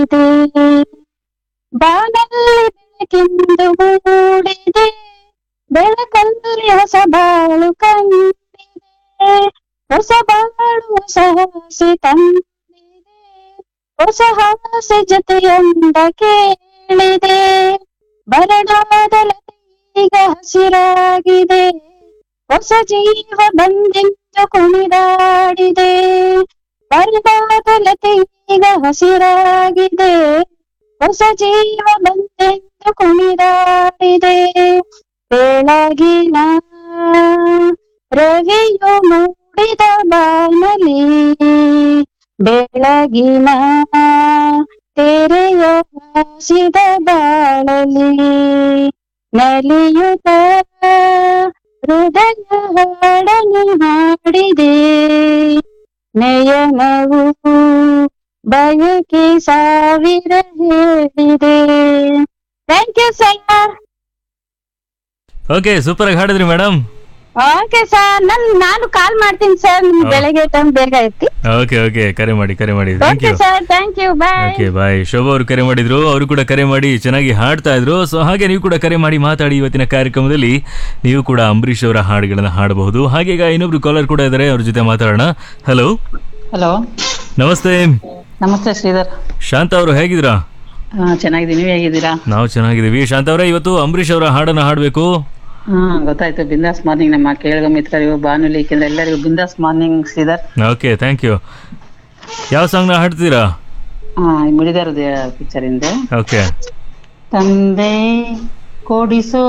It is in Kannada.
ಕಂಡಿದೆ ಬಾನಲ್ಲಿ ಬೆಳಕಿಂದು ಮೂಡಿದೆ ಬೆಳಕಲ್ಲಿ ಹೊಸ ಬಾಳು ಕಂಡಿದೆ ಹೊಸ ಬಾಳು ಹೊಸ ಆಸೆ ತಂದಿದೆ ಹೊಸ ಆಸೆ ಜೊತೆಯೊಂದ ಕೇಳಿದೆ ಬರಡಾದ ಲತೆಗ ಹಸಿರಾಗಿದೆ ಹೊಸ ಜೀವ ಬಂದೆಂದು ಕುಣಿದಾಡಿದೆ ಬರಡಾದ ಲತೆಗ ಹಸಿರಾಗಿದೆ ಹೊಸ ಜೀವ ಬಂದೆಂದು ಕುಣಿದಾಡಿದೆ ಬೆಳಗಿನ ರವಿಯು ಮೂಡಿದ ಬಾನಲಿ ಬೆಳಗಿನ ತೆರೆಯ ಹಾಸಿದ ಬಾಳಲಿ ನಲಿಯುತ್ತ ಹೃದಯ ಹಾಡನ್ನು ಹಾಡಿದೆ ನಯನವು ಬಯಕೆ ಸಾವಿರ ಹೇಳಿದೆ thank you sir okay super ಆಗಿ ಹಾಡಿದ್ರಿ ಮೇಡಮ್ ಓಕೆ ಸರ್ ನನ್ ನಾನು ಕಾಲ್ ಮಾಡ್ತೀನಿ ಸರ್ ನಿಮ್ಗೆ ಹಾ. ಬೆಳಗ್ಗೆ ಟೈಮ್ ಬೇಗ ಐತಿ ಓಕೆ ಓಕೆ ಕರೆ ಮಾಡಿ ಕರೆ ಮಾಡಿ thank okay you sir thank you bye okay bye Shobha ಅವರು ಕರೆ ಮಾಡಿದ್ರು ಅವರು ಕೂಡ ಕರೆ ಮಾಡಿ ಚೆನ್ನಾಗಿ ಹಾಡ್ತಾ ಇದ್ರು ಸೊ ಹಾಗೆ ನೀವು ಕೂಡ ಕರೆ ಮಾಡಿ ಮಾತಾಡಿ ಇವತ್ತಿನ ಕಾರ್ಯಕ್ರಮದಲ್ಲಿ ನೀವು ಕೂಡ ಅಂಬರೀಶ್ ಅವರ ಹಾಡುಗಳನ್ನ ಹಾಡಬಹುದು ಹಾಗೆ ಈಗ ಇನ್ನೊಬ್ರು ಕಾಲರ್ ಕೂಡ ಇದ್ದಾರೆ ಅವ್ರ ಜೊತೆ ಮಾತಾಡೋಣ ಹಲೋ ಹಲೋ ನಮಸ್ತೆ ನಮಸ್ತೆ ಶ್ರೀಧರ್ ಶಾಂತ ಅವರು ಹೇಗಿದ್ದೀರಾ ಹಾ ಚೆನ್ನಾಗಿದ್ದೀನಿ ನೀವು ಹೇಗಿದ್ದೀರಾ ನಾವು ಚೆನ್ನಾಗಿದ್ದೀವಿ ಶಾಂತ ಅವರೇ ಇವತ್ತು ಅಂಬರೀಶ್ ಅವರ ಹಾಡನ್ನ ಹಾಡಬೇಕು ಹಾ ಗೊತ್ತಾಯ್ತು ಬಿಂದಾಸ್ ಮಾರ್ನಿಂಗ್ ನಮ್ಮ ಕೇಳುಗ ಮಿತ್ರರಿಗೂ ಬಾನುಲಿ ಕೇಂದ್ರ ಎಲ್ಲರಿಗೂ Bindaas morning Sridhar okay thank you ಯಾವ ಸಾಂಗ್ನ ಹಾಡ್ತೀರಾ ಹಾ ಮಿಡಿದಾರದ ಪಿಕ್ಚರ್ ಇಂದ ಓಕೆ ತಂದೆ ಕೊಡಿಸೋ